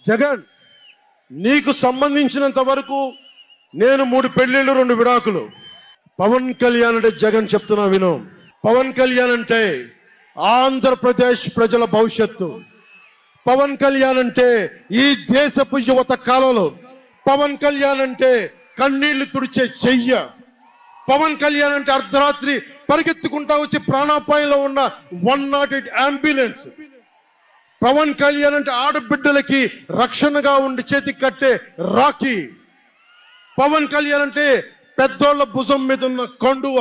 జగన్ నీకు సంబంధించినంత వరకు నేను మూడు పెళ్లిళ్ళు రెండు విడాకులు పవన్ కళ్యాణ్ అంటే జగన్ చెప్తున్నా విను పవన్ కళ్యాణ్ అంటే ఆంధ్రప్రదేశ్ ప్రజల భవిష్యత్తు పవన్ కళ్యాణ్ అంటే ఈ దేశపు యువత కాలంలో పవన్ కళ్యాణ్ అంటే కన్నీళ్లు తుడిచే చెయ్య పవన్ కళ్యాణ్ అంటే అర్ధరాత్రి పరిగెత్తుకుంటా వచ్చి ప్రాణాపాయంలో ఉన్న one nought eight ambulance Pawan Kalyan అంటే ఆడబిడ్డలకి రక్షణగా ఉండి చేతికి కట్టే రాఖీ పవన్ కళ్యాణ్ అంటే పెద్దోళ్ల భుజం మీద ఉన్న కండువ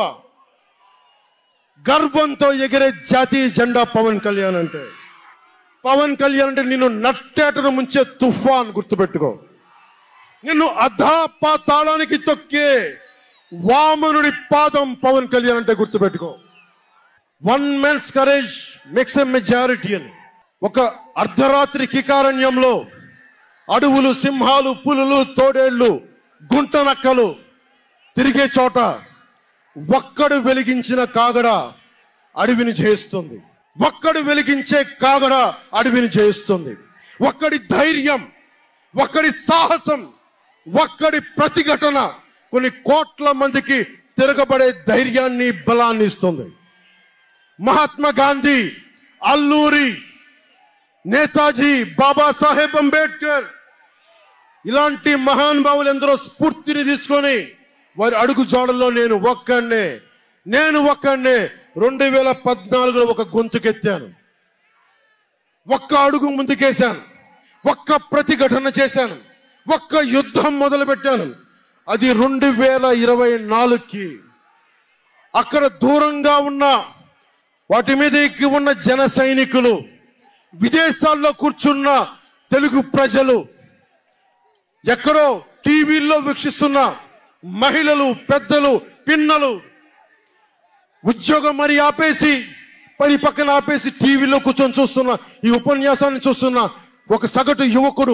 గర్వంతో ఎగిరే జాతీయ జెండా పవన్ కళ్యాణ్ అంటే పవన్ కళ్యాణ్ అంటే నిన్ను నట్టేటను ముంచే తుఫాన్ గుర్తుపెట్టుకో నిన్ను అధాపాతాళానికి తొక్కే వామనుడి పాదం పవన్ కళ్యాణ్ అంటే గుర్తుపెట్టుకో one men's courage makes a majority అని ఒక అర్ధరాత్రి కికారణ్యంలో అడవులు సింహాలు పులులు తోడేళ్లు గుంట నక్కలు తిరిగే చోట ఒక్కడు వెలిగించిన కాగడ అడవిని జయిస్తుంది ఒక్కడు వెలిగించే కాగడ అడవిని జయిస్తుంది ఒక్కడి ధైర్యం ఒక్కడి సాహసం ఒక్కడి ప్రతిఘటన కొన్ని కోట్ల మందికి తిరగబడే ధైర్యాన్ని బలాన్ని ఇస్తుంది మహాత్మా గాంధీ అల్లూరి నేతాజీ బాబాసాహెబ్ అంబేద్కర్ ఇలాంటి మహానుభావులు ఎందరో స్ఫూర్తిని తీసుకొని వారి అడుగు జాడల్లో నేను ఒక్కడినే నేను ఒక్కడినే రెండు వేల పద్నాలుగులో ఒక గొంతుకెత్తాను ఒక్క అడుగు ముందుకేశాను ఒక్క ప్రతిఘటన చేశాను ఒక్క యుద్ధం మొదలు పెట్టాను అది రెండు వేల ఇరవై నాలుగుకి అక్కడ దూరంగా ఉన్న వాటి మీద ఎక్కి ఉన్న జన సైనికులు విదేశాల్లో కూర్చున్న తెలుగు ప్రజలు ఎక్కడో టీవీల్లో వీక్షిస్తున్న మహిళలు పెద్దలు పిన్నలు ఉద్యోగం మరి ఆపేసి పని పక్కన ఆపేసి టీవీలో కూర్చొని చూస్తున్న ఈ ఉపన్యాసాన్ని చూస్తున్న ఒక సగటు యువకుడు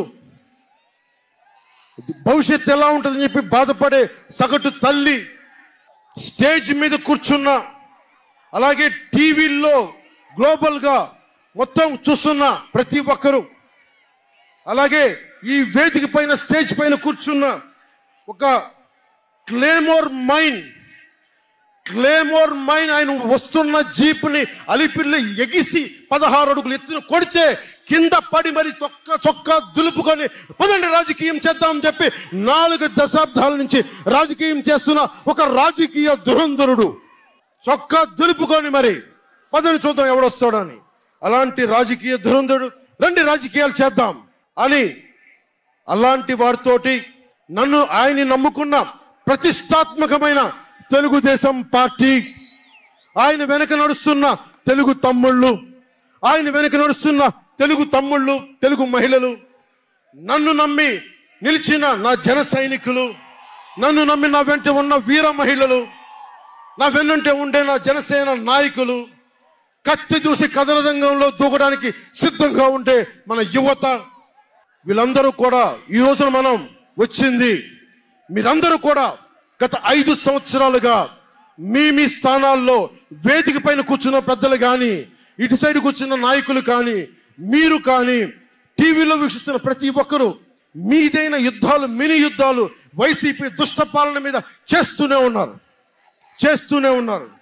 భవిష్యత్తు ఎలా ఉంటుందని చెప్పి బాధపడే సగటు తల్లి స్టేజ్ మీద కూర్చున్న అలాగే టీవీల్లో గ్లోబల్ గా మొత్తం చూస్తున్న ప్రతి ఒక్కరూ అలాగే ఈ వేదిక పైన స్టేజ్ పైన కూర్చున్న ఒక క్లేమోర్ మైన్ క్లేమోర్ మైన్ ఆయన వస్తున్న జీపుని అలిపిల్లి ఎగిసి పదహారు అడుగులు ఎత్తున కొడితే కింద పడి మరి చొక్క చొక్క దులుపుకొని పదండి రాజకీయం చేద్దామని చెప్పి నాలుగు దశాబ్దాల నుంచి రాజకీయం చేస్తున్న ఒక రాజకీయ దురంధరుడు చొక్కా దులుపుకొని మరి పదని చూద్దాం ఎవడొస్తాడని అలాంటి రాజకీయ దురంధరుడు రండి రాజకీయాలు చేద్దాం అని అలాంటి వారితోటి నన్ను ఆయన్ని నమ్ముకున్న ప్రతిష్టాత్మకమైన తెలుగుదేశం పార్టీ ఆయన వెనక నడుస్తున్న తెలుగు తమ్ముళ్ళు ఆయన వెనక నడుస్తున్న తెలుగు తమ్ముళ్ళు తెలుగు మహిళలు నన్ను నమ్మి నిలిచిన నా జన సైనికులు నన్ను నమ్మి నా వెంట ఉన్న వీర మహిళలు నా వెన్నంటే ఉండే నా జనసేన నాయకులు కత్తి దూసి కథన రంగంలో దూకడానికి సిద్ధంగా ఉండే మన యువత వీళ్ళందరూ కూడా ఈ రోజున మనం వచ్చింది మీరందరూ కూడా గత ఐదు సంవత్సరాలుగా మీ మీ స్థానాల్లో వేదిక పైన కూర్చున్న పెద్దలు కానీ ఇటు సైడ్ కూర్చున్న నాయకులు కానీ మీరు కానీ టీవీలో వీక్షిస్తున్న ప్రతి ఒక్కరూ మీదైన యుద్ధాలు మినీ యుద్ధాలు వైసీపీ దుష్ట పాలన మీద చేస్తూనే ఉన్నారు చేస్తూనే ఉన్నారు